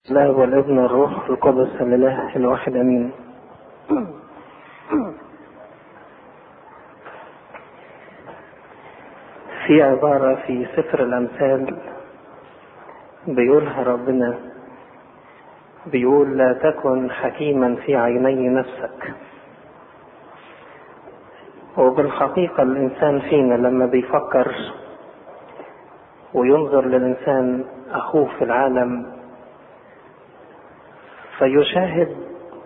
الله والابن والروح القدس الاله الواحد امين في عبارة في سفر الأمثال بيقولها ربنا بيقول لا تكن حكيما في عيني نفسك وبالحقيقة الإنسان فينا لما بيفكر وينظر للإنسان أخوه في العالم فيشاهد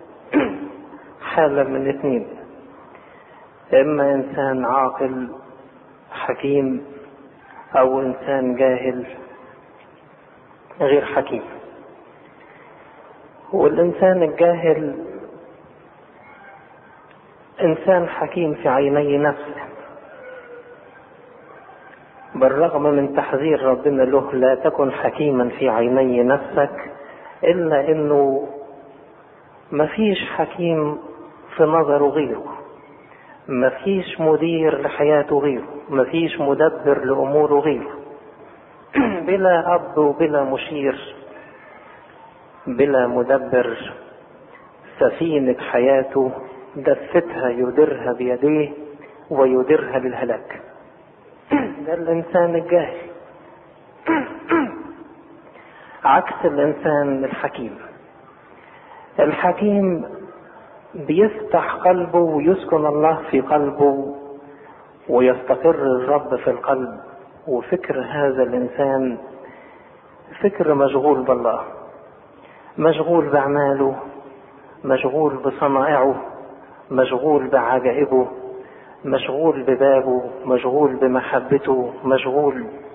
حالة من اثنين إما إنسان عاقل حكيم أو إنسان جاهل غير حكيم والإنسان الجاهل إنسان حكيم في عيني نفسه بالرغم من تحذير ربنا له لا تكن حكيما في عيني نفسك إلا إنه مفيش حكيم في نظره غيره مفيش مدير لحياته غيره مفيش مدبر لأموره غيره بلا أب وبلا مشير بلا مدبر سفينة حياته دفتها يديرها بيديه ويديرها للهلاك ده الإنسان الجاهل عكس الإنسان الحكيم الحكيم بيفتح قلبه ويسكن الله في قلبه ويستقر الرب في القلب وفكر هذا الإنسان فكر مشغول بالله مشغول بأعماله مشغول بصنائعه مشغول بعجائبه مشغول ببابه مشغول بمحبته مشغول